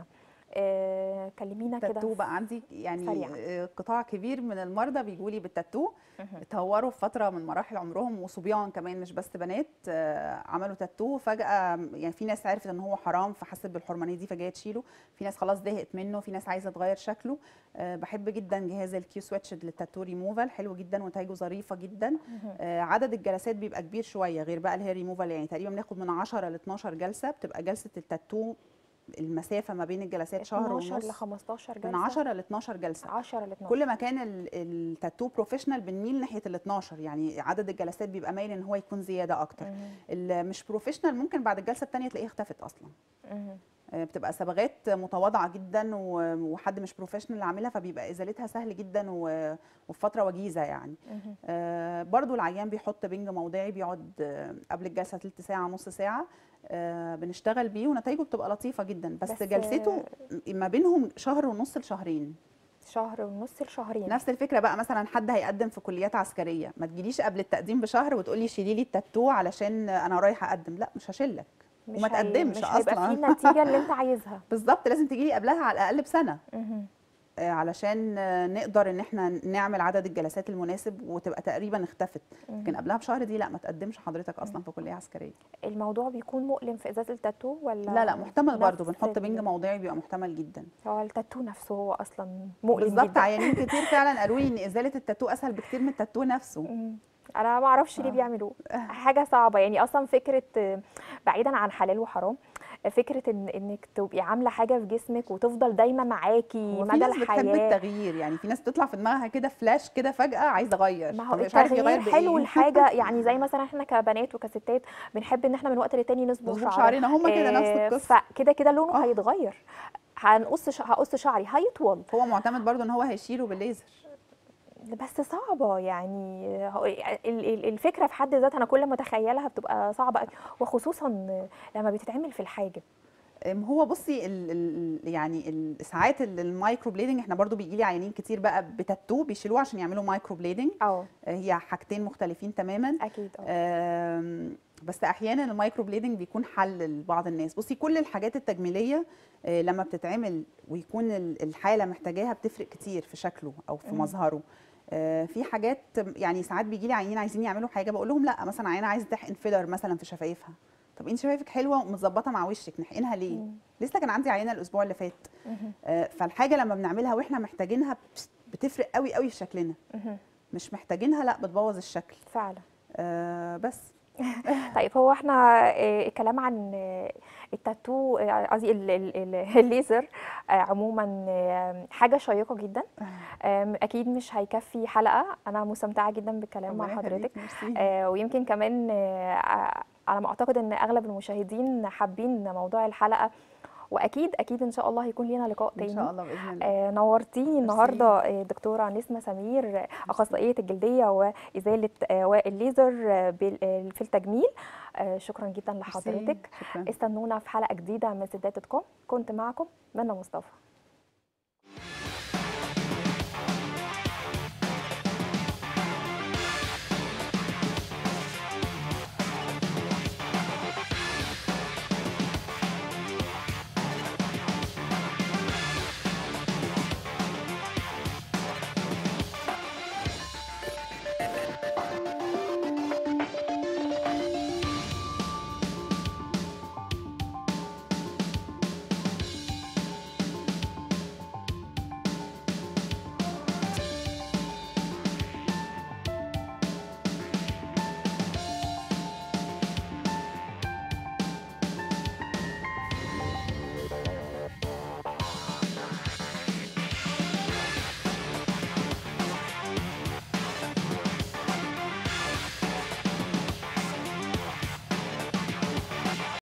آه، كلمينا كده التاتو في- بقى عندي يعني سريعاً. آه، قطاع كبير من المرضى بيجوا لي بالتاتو مهم. اتهوروا في فتره من مراحل عمرهم وصبيان كمان مش بس بنات آه، عملوا تاتو فجاه يعني في ناس عرفت ان هو حرام فحست بالحرمانيه دي فجايه تشيله في ناس خلاص زهقت منه في ناس عايزه تغير شكله آه، بحب جدا جهاز الكيو سويتش للتاتو ريموفال حلو جدا ونتائجه ظريفه جدا مهم. آه، عدد الجلسات بيبقى كبير شويه غير بقى الهير ريموفال يعني تقريبا بناخد من 10 ل 12 جلسه بتبقى جلسه التاتو المسافه ما بين الجلسات شهر 12 ل ونص 15 جلسه من 10 ل 12 جلسه 10 ل 12 كل ما كان ال- التاتو بروفيشنال بنميل ناحيه ال 12 يعني عدد الجلسات بيبقى مايل ان هو يكون زياده اكتر مهم. اللي مش بروفيشنال ممكن بعد الجلسه الثانيه تلاقيها اختفت اصلا مهم. آه، بتبقى صبغات متواضعه جدا و- وحد مش بروفيشنال اللي عاملها فبيبقى ازالتها سهل جدا و- وفي فتره وجيزه يعني مهم. آه، برضو العيان بيحط بنج موضعي بيقعد آه، قبل الجلسه تلت ساعه نص ساعه آه، بنشتغل بيه ونتائجه بتبقى لطيفه جدا بس, بس، بس جلسته ما بينهم شهر ونص لشهرين شهر ونص لشهرين نفس الفكره بقى مثلا حد هيقدم في كليات عسكريه ما تجيليش قبل التقديم بشهر وتقولي شيلي لي التاتو علشان انا رايحه اقدم لا مش هشيلك مش وما هي- تقدمش مش هيبقى أصلاً. فيه النتيجه اللي انت عايزها بالظبط لازم تجيلي قبلها على الاقل بسنه مهم. آه، علشان آه، نقدر ان احنا نعمل عدد الجلسات المناسب وتبقى تقريبا اختفت لكن مهم. قبلها بشهر دي لا ما تقدمش حضرتك اصلا في كليه عسكريه الموضوع بيكون مؤلم في ازازه التاتو ولا لا لا محتمل برضو نفس بنحط ال- بنج موضعي بيبقى محتمل جدا هو التاتو نفسه هو اصلا مؤلم بالظبط جدا عيانين كتير فعلا قالوا لي ان ازاله التاتو اسهل بكتير من التاتو نفسه مم. انا ما اعرفش ليه آه. بيعملوه حاجه صعبه يعني اصلا فكره آه، بعيدا عن حلال وحرام فكره ان انك تبقي عامله حاجه في جسمك وتفضل دايما معاكي هو في مدى ناس بتحب الحياه التغيير يعني في ناس تطلع في دماغها كده فلاش كده فجاه عايزه اغير ما هو طب مش عارف يغير التغيير حلو بإيه؟ الحاجه يعني زي مثلا احنا كبنات وكستات بنحب ان احنا من وقت للتاني نصبغ نصبغ شعرنا شعرنا هما كده نفس آه، القصه فكده كده لونه آه. هيتغير هنقص ش... هقص شعري هيطول هو معتمد برضو ان هو هيشيله بالليزر بس صعبة يعني هو- ال- ال- الفكرة في حد ذاتها أنا كل ما أتخيلها بتبقى صعبة أوي، وخصوصا لما بتتعمل في الحاجب أم هو بصي ال ال يعني ال- ساعات ال- المايكرو بليدنج احنا برضو بيجي لي عيانين كتير بقى بتاتو بيشيلوه عشان يعملوا مايكرو بليدنج اه هي حاجتين مختلفين تماما أكيد اه آم، بس احيانا المايكرو بليدنج بيكون حل لبعض الناس بصي كل الحاجات التجميليه آه، لما بتتعمل ويكون ال- الحاله محتاجاها بتفرق كتير في شكله او في مم. مظهره آه، في حاجات يعني ساعات بيجي لي عيانين عايزين يعملوا حاجه بقول لهم لا مثلا عيانه عايزه تحقن فيلر مثلا في شفايفها طب انت شفايفك حلوه ومتظبطه مع وشك نحقنها ليه مم. لسه كان عندي عينه الاسبوع اللي فات مهم. آه، فالحاجه لما بنعملها واحنا محتاجينها بت- بتفرق قوي قوي في شكلنا مهم. مش محتاجينها لا بتبوظ الشكل فعلا آه، بس طيب هو احنا آه، الكلام عن آه، التاتو آه، قصدي ال- ال- ال- الليزر آه، عموما آه، حاجة شيقة جدا آم، أكيد مش هيكفي حلقة أنا مستمتعة جدا بالكلام مع ربنا حضرتك يخليك، ميرسي. آه، ويمكن كمان آه، على ما اعتقد ان اغلب المشاهدين حابين موضوع الحلقه واكيد اكيد ان شاء الله هيكون لينا لقاء ان تاني شاء الله باذن الله آه، نورتيني النهارده آه، دكتوره نسمه سمير آه، اخصائيه الجلديه وازاله آه، الليزر آه، بال- آه، في التجميل آه، شكرا جدا ميرسي، لحضرتك شكرا استنونا في حلقه جديده من سدات كوم كنت معكم منى مصطفى